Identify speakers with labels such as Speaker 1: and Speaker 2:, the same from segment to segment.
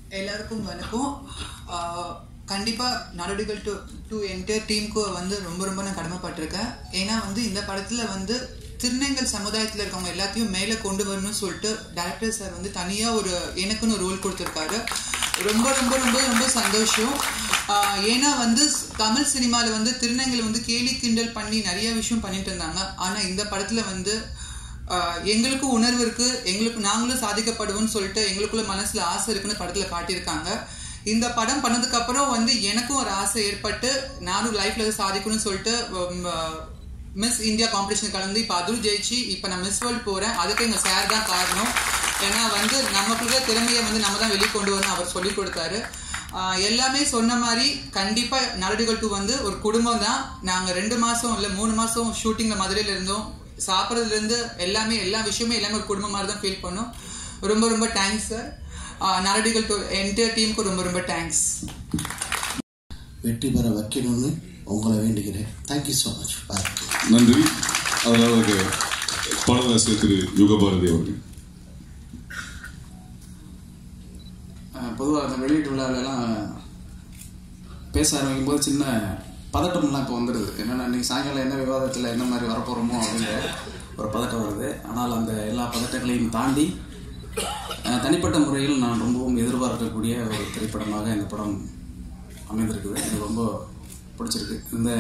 Speaker 1: எல்லாருக்கும் வணக்கம் ஆஹ் கண்டிப்பா நாடோடிகள் டு டு என்டையர் டீமுக்கு வந்து ரொம்ப ரொம்ப நான் கடமைப்பட்டிருக்கேன் ஏன்னா வந்து இந்த படத்துல வந்து திருநெங்கல் சமுதாயத்தில் இருக்கவங்க எல்லாத்தையும் மேலே கொண்டு வரணும்னு சொல்லிட்டு டேரக்டர் சார் வந்து தனியாக ஒரு எனக்குன்னு ஒரு ரோல் கொடுத்துருக்காரு ரொம்ப ரொம்ப ரொம்ப ரொம்ப சந்தோஷம் ஆஹ் ஏன்னா வந்து தமிழ் சினிமாவில் வந்து திருநெங்கல் வந்து கேலி கிண்டல் பண்ணி நிறைய விஷயம் பண்ணிட்டு இருந்தாங்க ஆனால் இந்த படத்தில் வந்து ஆஹ் எங்களுக்கும் உணர்வு இருக்கு எங்களுக்கு நாங்களும் சாதிக்கப்படுவோம்னு சொல்லிட்டு எங்களுக்குள்ள மனசுல ஆசை இருக்குன்னு படத்துல காட்டியிருக்காங்க இந்த படம் பண்ணதுக்கு அப்புறம் வந்து எனக்கும் ஒரு ஆசை ஏற்பட்டு நானும் லைஃப்ல சாதிக்கணும்னு சொல்லிட்டு மிஸ் இந்தியா காம்படிஷன் கலந்து இப்போ அதுவும் ஜெயிச்சு இப்போ நான் மிஸ் வேர்ல்டு போறேன் அதுக்கு எங்க சார் தான் காரணம் ஏன்னா வந்து நமக்குள்ள திறமையை வந்து நம்ம தான் வெளியே கொண்டு வரணும் அவர் சொல்லி கொடுத்தாரு ஆஹ் எல்லாமே சொன்ன மாதிரி கண்டிப்பா நாடடிகள் டூ வந்து ஒரு குடும்பம் தான் நாங்க ரெண்டு மாசம் இல்ல மூணு மாசம் ஷூட்டிங்ல மதுரையில இருந்தோம் சாப்பிட்றதுல இருந்து எல்லாமே எல்லா விஷயமே எல்லாமே ஒரு குடும்பம் மாதிரி தான் ஃபீல் பண்ணோம் ரொம்ப ரொம்ப தேங்க்ஸ் சார் நாடடிகள் டூ என்டையர் டீமுக்கு ரொம்ப ரொம்ப தேங்க்ஸ்
Speaker 2: வெற்றி பெற வைக்கணும்னு உங்களை வேண்டுகிறேன் தேங்க்யூ ஸோ மச் பாய்
Speaker 3: நன்றி அதனால பாடலாசிரியர் திரு யுகபாரதி அவர்கள்
Speaker 4: பொதுவாக அந்த வெளியீட்டு விழாவிலலாம் பேச ஆரம்பிக்கும் போது சின்ன பதட்டம்லாம் இப்போ வந்துடுது என்னென்னா இன்னைக்கு சாயங்காலம் என்ன விவாதத்தில் என்ன மாதிரி வரப்போகிறோமோ அப்படிங்கிற ஒரு பதட்டம் வருது ஆனால் அந்த எல்லா பதட்டங்களையும் தாண்டி அஹ், தனிப்பட்ட முறையில் நான் ரொம்பவும் எதிர்பார்க்கக்கூடிய ஒரு திரைப்படமாக இந்த படம் அமைந்திருக்குது எனக்கு ரொம்ப பிடிச்சிருக்கு இந்த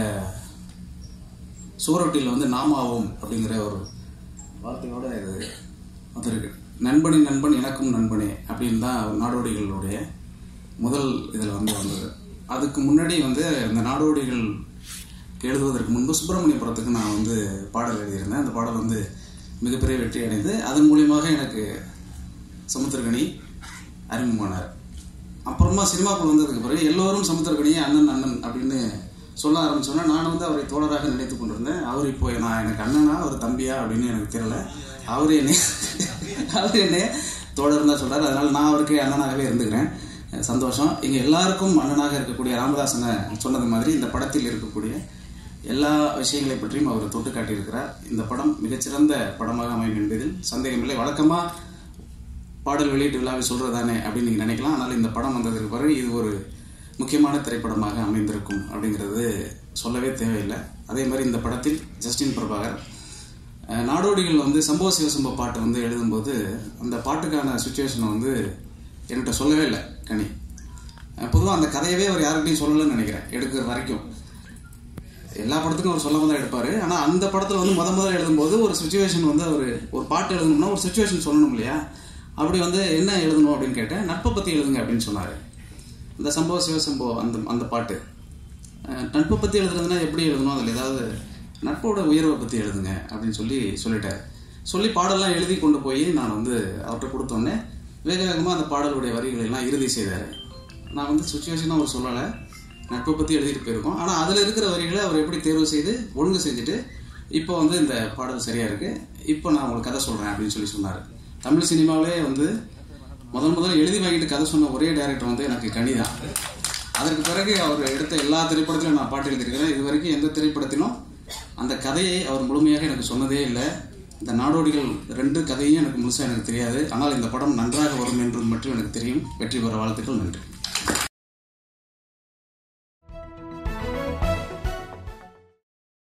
Speaker 4: சுவரொட்டியில் வந்து நாமாவும் அப்படிங்கிற ஒரு வார்த்தையோட இது வந்திருக்கு நண்பனின் நண்பன் எனக்கும் நண்பனே அப்படின்னு தான் நாடோடிகளுடைய முதல் இதில் வந்து வந்தது அதுக்கு முன்னாடி வந்து இந்த நாடோடிகள் எழுதுவதற்கு முன்பு சுப்பிரமணியபுரத்துக்கு நான் வந்து பாடல் எழுதியிருந்தேன் அந்த பாடல் வந்து மிகப்பெரிய வெற்றி அடைந்து அதன் மூலியமாக எனக்கு சமுத்திரகனி அறிமுகமானார் அப்புறமா சினிமாக்குள் வந்ததுக்கு பிறகு எல்லோரும் சமுத்திரகனியை அண்ணன் அண்ணன் அப்படின்னு சொல்ல ஆரம்பிச்சோன்னா நான் வந்து அவரை தோழராக நினைத்து கொண்டிருந்தேன் அவர் இப்போ நான் எனக்கு அண்ணனா அவர் தம்பியா அப்படின்னு எனக்கு தெரியல அவர் என்னை அவர் என்னை தோழர் தான் சொல்றாரு அதனால நான் அவருக்கு அண்ணனாகவே இருந்துக்கிறேன் சந்தோஷம் இங்க எல்லாருக்கும் அண்ணனாக இருக்கக்கூடிய ராமதாசனை சொன்னது மாதிரி இந்த படத்தில் இருக்கக்கூடிய எல்லா விஷயங்களை பற்றியும் அவர் தொட்டு காட்டியிருக்கிறார் இந்த படம் மிகச்சிறந்த படமாக அமையும் என்பதில் சந்தேகமில்லை வழக்கமா பாடல் வெளியீட்டு விழாவை சொல்றதானே அப்படின்னு நீங்க நினைக்கலாம் ஆனால் இந்த படம் வந்ததுக்கு பிறகு இது ஒரு முக்கியமான திரைப்படமாக அமைந்திருக்கும் அப்படிங்கிறது சொல்லவே தேவையில்லை அதே மாதிரி இந்த படத்தில் ஜஸ்டின் பிரபாகர் அஹ், நாடோடிகள் வந்து சம்பவ சிவசம்ப பாட்டு வந்து எழுதும்போது அந்த பாட்டுக்கான சுச்சுவேஷனை வந்து என்கிட்ட சொல்லவே இல்லை கனி பொதுவாக அந்த கதையவே அவர் யாருக்கிட்டையும் சொல்லலைன்னு நினைக்கிறேன் எடுக்கிற வரைக்கும் எல்லா படத்துக்கும் அவர் சொல்லாம தான் எடுப்பாரு ஆனா அந்த படத்துல வந்து முத முதல்ல எழுதும்போது ஒரு சுச்சுவேஷன் வந்து அவர் ஒரு பாட்டு எழுதணும்னா ஒரு சுச்சுவேஷன் சொல்லணும் இல்லையா அப்படி வந்து என்ன எழுதணும் அப்படின்னு கேட்டேன் நட்பை பத்தி எழுதுங்க அப்படின்னு சொன்னாரு இந்த சம்பவ சிவசம்போ அந்த அந்த பாட்டு அஹ், நட்பை பத்தி எழுதுறதுன்னா எப்படி எழுதணும் அதில் ஏதாவது நட்போட உயர்வை பத்தி எழுதுங்க அப்படின்னு சொல்லி சொல்லிட்டாரு சொல்லி பாடலாம் எழுதி கொண்டு போய் நான் வந்து அவர்கிட்ட கொடுத்தோன்னே வேக வேகமாக அந்த பாடலுடைய வரிகளை எல்லாம் இறுதி செய்தார் நான் வந்து சுச்சுவேஷனாக அவர் சொல்லலை நட்பை பற்றி எழுதிட்டு போயிருக்கோம் ஆனால் அதில் இருக்கிற வரிகளை அவர் எப்படி தேர்வு செய்து ஒழுங்கு செஞ்சுட்டு இப்போ வந்து இந்த பாடல் சரியா இருக்கு இப்போ நான் உங்களுக்கு கதை சொல்கிறேன் அப்படின்னு சொல்லி சொன்னார் தமிழ் சினிமாவிலே வந்து முதல் முதல்ல எழுதி வாங்கிட்டு கதை சொன்ன ஒரே டைரக்டர் வந்து எனக்கு கனி தான் அதற்கு பிறகு அவர் எடுத்த எல்லா திரைப்படத்திலும் நான் பாட்டு எழுதியிருக்கிறேன் இது வரைக்கும் எந்த திரைப்படத்திலும் அந்த கதையை அவர் முழுமையாக எனக்கு சொன்னதே இல்லை இந்த நாடோடிகள் ரெண்டு கதையும் எனக்கு முழுசாக எனக்கு தெரியாது ஆனால் இந்த படம் நன்றாக வரும் என்று மட்டும் எனக்கு தெரியும் வெற்றி பெற வாழ்த்துக்கள் நன்றி